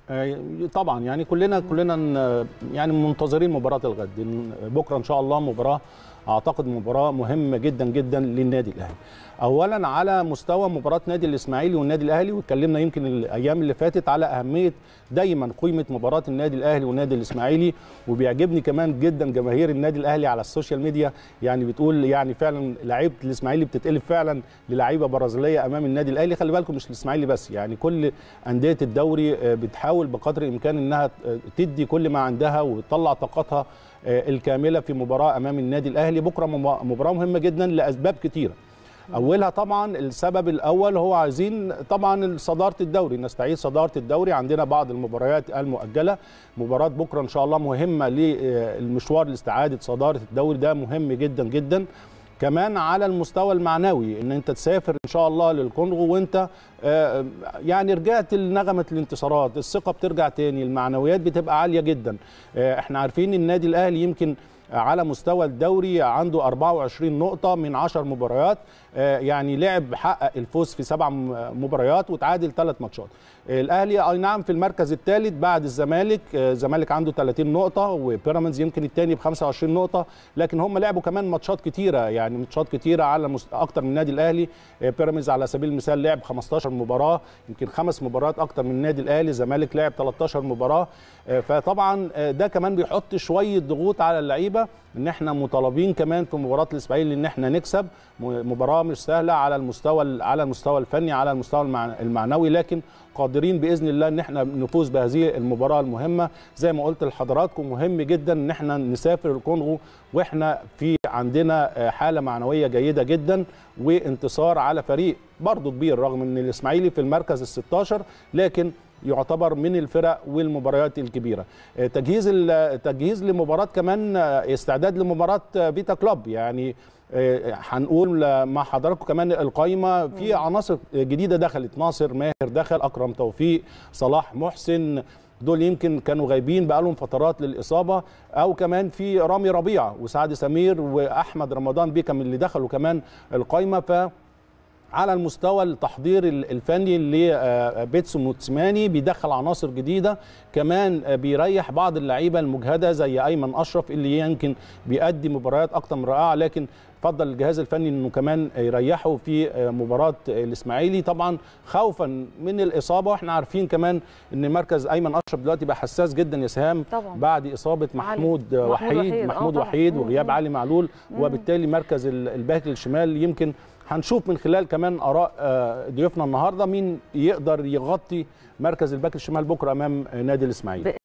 آه، طبعا يعني كلنا كلنا ن- يعني منتظرين مباراه الغد إن بكره ان شاء الله مباراه اعتقد مباراه مهمه جدا جدا للنادي الاهلي اولا على مستوى مباراه نادي الاسماعيلي والنادي الاهلي واتكلمنا يمكن الايام اللي فاتت على اهميه دايما قيمه مباراه النادي الاهلي والنادي الاسماعيلي وبيعجبني كمان جدا جماهير النادي الاهلي على السوشيال ميديا يعني بتقول يعني فعلا لعيبه الاسماعيلي بتتقلب فعلا للعيبه برازيليه امام النادي الاهلي خلي بالكم مش الاسماعيلي بس يعني كل انديه الدوري آه، بتحاول بقدر الامكان انها آه، تدي كل ما عندها وتطلع طاقتها آه، الكامله في مباراه امام النادي الاهلي بكره مم- مباراه مهمه جدا لاسباب كتيره اولها طبعا السبب الاول هو عايزين طبعا صداره الدوري نستعيد صداره الدوري عندنا بعض المباريات المؤجله مباراه بكره ان شاء الله مهمه للمشوار لاستعاده صداره الدوري ده مهم جدا جدا كمان على المستوى المعنوي ان انت تسافر ان شاء الله للكونغو وانت آه، يعني رجعت لنغمه الانتصارات الثقه بترجع تاني المعنويات بتبقى عاليه جدا آه، احنا عارفين النادي الاهلي يمكن على مستوى الدوري عنده 24 نقطة من 10 مباريات آه، يعني لعب حقق الفوز في سبع م- مباريات وتعادل ثلاث ماتشات آه، الأهلي أي نعم في المركز الثالث بعد الزمالك آه، الزمالك عنده 30 نقطة وبيراميدز يمكن الثاني ب 25 نقطة لكن هم لعبوا كمان ماتشات كتيرة يعني ماتشات كتيرة على مست... أكتر من النادي الأهلي آه، بيراميدز على سبيل المثال لعب 15 مباراة يمكن خمس مباريات أكتر من النادي الأهلي الزمالك لعب 13 مباراة آه، فطبعا آه، ده كمان بيحط شوية ضغوط على اللعيبة ان احنا مطالبين كمان في مباراه الاسماعيلي ان احنا نكسب م- مباراه مش سهله على المستوى على المستوى الفني على المستوى المع- المعنوي لكن قادرين باذن الله ان احنا نفوز بهذه المباراه المهمه زي ما قلت لحضراتكم مهم جدا ان احنا نسافر الكونغو واحنا في عندنا آه، حاله معنويه جيده جدا وانتصار على فريق برضه كبير رغم ان الاسماعيلي في المركز ال 16 لكن يعتبر من الفرق والمباريات الكبيره آه، تجهيز ال- تجهيز لمباراه كمان آه، استعداد لمباراه آه، فيتا كلوب يعني آه، هنقول آه، مع حضراتكم كمان القايمه في عناصر جديده دخلت ناصر ماهر دخل اكرم توفيق صلاح محسن دول يمكن كانوا غايبين بقالهم فترات للاصابه او كمان في رامي ربيعه وسعد سمير واحمد رمضان بيكم اللي دخلوا كمان القايمه ف على المستوى التحضير الفني لبيتسو موتسماني بيدخل عناصر جديده كمان آه، بيريح بعض اللعيبه المجهده زي ايمن اشرف اللي يمكن بيأدي مباريات اكتر من رائعه لكن فضل الجهاز الفني انه كمان يريحه في آه، مباراه الاسماعيلي طبعا خوفا من الاصابه واحنا عارفين كمان ان مركز ايمن اشرف دلوقتي بقى حساس جدا يا سهام طبعا. بعد اصابه محمود محمود وحيد وحيد، آه محمود طبعا. وحيد مم، وغياب مم. علي معلول وبالتالي مركز ال- الباك الشمال يمكن هنشوف من خلال كمان اراء آه، ضيوفنا النهارده مين يقدر يغطي مركز الباك الشمال بكره امام آه، نادي الاسماعيلي